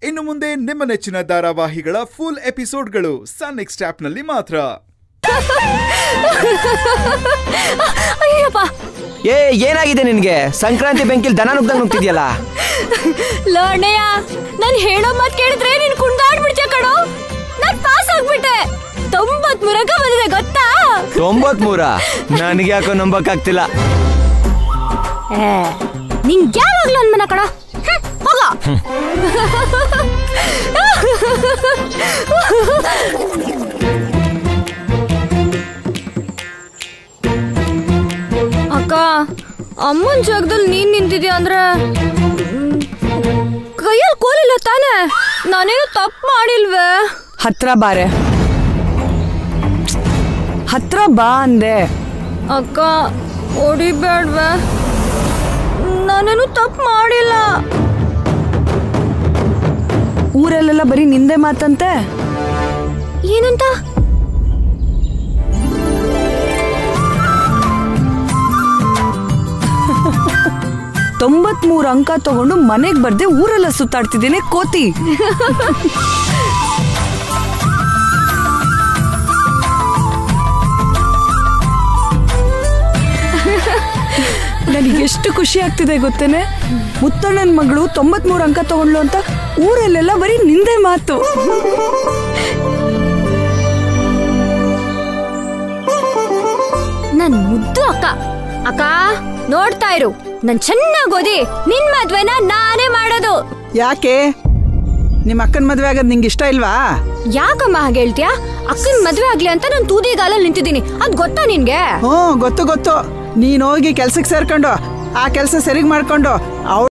ಇನ್ನು ಮುಂದೆ ನಿಮ್ಮ ನೆಚ್ಚಿನ ಧಾರಾವಾಹಿಗಳ ಫುಲ್ ಎಪಿಸೋಡ್ಗಳು ಸನ್ ನೆಕ್ಸ್ಟ್ ಆಪ್ನಲ್ಲಿ ಮಾತ್ರ ಅಯ್ಯಪ್ಪ ಏ ಏನಾಗಿದೆ ನಿನ್ಗೆ ಸಂಕ್ರಾಂತಿ ಬೆಂಕಿಲ್ ದನ ನುಗ್ದಂಗ್ ನುಗ್ತಿದ್ಯಲ್ಲ ಲೋಣಯ್ಯ ನಾನ್ ಹೇಳೋ ಮಾತ್ ಕೇಳಿದ್ರೆ ನೀನ್ ಕುಣ್ದಾಡ್ಬಿಡ್ತೀಯ ಕಣೋ ನಾನ್ ಪಾಸ್ ಆಗ್ಬಿಟ್ಟೆ ತೊಂಬತ್ ಮೂರಕ್ಕ ಬಂದಿದೆ ಗೊತ್ತಾ ತೊಂಬತ್ ಮೂರ ನನಗೆ ಯಾಕೋ ನಂಬಕ್ ಆಗ್ತಿಲ್ಲ ಏ, ನಿಂಗ್ ಯಾವಾಗ್ಲೂ ಅನ್ಮನ ಕಣ ಹ್ಮ್, ಹೋಗೋ ಅಕ್ಕ ಅಮ್ಮನ್ ಜಾಗದಲ್ಲಿ ನೀನ್ ನಿಂತಿದ್ಯಾ ಅಂದ್ರೆ ಮ್, ಕೈಯಲ್ಲಿ ಕೋಲಿಲ್ಲ ತಾನೇ ನಾನೇನು ತಪ್ಪು ಮಾಡಿಲ್ವೇ ಹತ್ರ ಬಾರೆ ಹತ್ರ ಬಾ ಅಂದೆ ಅಕ್ಕ ಹೊಡಿಬೇಡ್ವೆ ನಾನೇನು ತಪ್ಪು ಮಾಡಿಲ್ಲ ಊರಲ್ಲೆಲ್ಲ ಬರೀ ನಿಂದೆ ಮಾತಂತೆ ಏನಂತ ತೊಂಬತ್ಮೂರು ಅಂಕ ತಗೊಂಡು ಮನೆಗ್ ಬರ್ದೆ ಊರೆಲ್ಲ ಸುತ್ತಾಡ್ತಿದ್ದೇನೆ ಕೋತಿ ನನಗೆ ಎಷ್ಟು ಖುಷಿ ಆಗ್ತಿದೆ ಗೊತ್ತೇನೆ ಮುತ್ತಣ್ಣನ ಮಗಳು ತೊಂಬತ್ಮೂರು ಅಂಕ ತಗೊಂಡ್ಲು ಅಂತ ಊರಲ್ಲೆಲ್ಲ ಬರೀ ನಿಂದೆ ಮಾತು ನನ್ ಮುದ್ದು ಅಕ್ಕ ಅಕ್ಕ ನೋಡ್ತಾ ಇರು ನನ್ ಚೆನ್ನಾಗ್ ಓದಿ ನಿನ್ ಮದ್ವೆನ ನಾನೇ ಮಾಡೋದು ಯಾಕೆ ನಿಮ್ಮ ಅಕ್ಕನ ಮದುವೆ ಆಗೋದು ನಿಂಗೆ ಇಷ್ಟ ಇಲ್ವಾ ಯಾಕಮ್ಮ ಹಾಗೆ ಹೇಳ್ತೀಯಾ ಅಕ್ಕನ್ ಮದ್ವೆ ಆಗ್ಲಿ ಅಂತ ನಾನು ತೂದಿಗಾಲಲ್ಲಿ ನಿಂತಿದ್ದೀನಿ ಅದ್ ಗೊತ್ತಾ ನಿನ್ಗೆ ಹ್ಞೂ ಗೊತ್ತು ಗೊತ್ತು ನೀನು ಹೋಗಿ ಕೆಲ್ಸಕ್ಕೆ ಸೇರ್ಕೊಂಡು ಆ ಕೆಲಸ ಸರಿಗೆ ಮಾಡ್ಕೊಂಡು